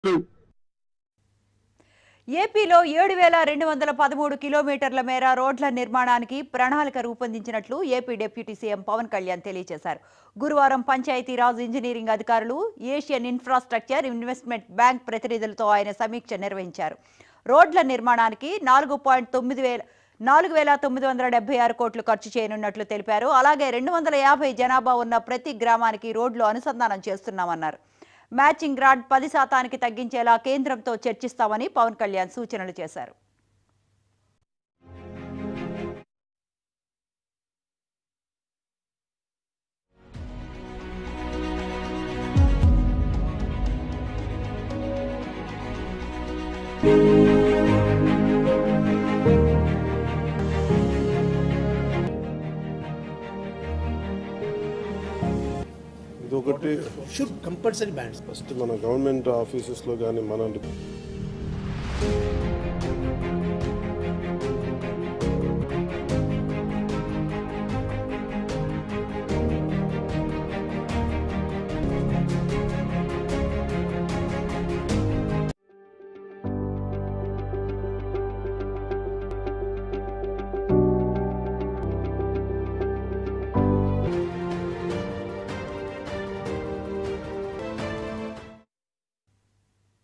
ఏపీలో ఏడు వేల రెండు వందల పదమూడు కిలోమీటర్ల మేర రోడ్ల నిర్మాణానికి ప్రణాళిక రూపొందించినట్లు AP deputy CM Pavan Kalyan తెలియజేశారు గురువారం పంచాయతీరాజ్ ఇంజనీరింగ్ అధికారులు ఏషియన్ ఇన్ఫ్రాస్ట్రక్చర్ ఇన్వెస్ట్మెంట్ బ్యాంక్ ప్రతినిధులతో ఆయన సమీక్ష నిర్వహించారు రోడ్ల నిర్మాణానికి నాలుగు పాయింట్ తొమ్మిది వేల నాలుగు వేల తొమ్మిది వందల డెబ్బై ఆరు కోట్లు ఖర్చు చేయనున్నట్లు తెలిపారు అలాగే రెండు వందల యాభై జనాభా ఉన్న ప్రతి గ్రామానికి రోడ్లు అనుసంధానం చేస్తున్నామన్నారు మ్యాచింగ్ రాడ్ పది శాతానికి తగ్గించేలా కేంద్రంతో చర్చిస్తామని పవన్ కళ్యాణ్ సూచనలు చేశారు ఇదొకటి should compulsory bans. ఫస్ట్ మన గవర్నమెంట్ ఆఫీసెస్లో కానీ మన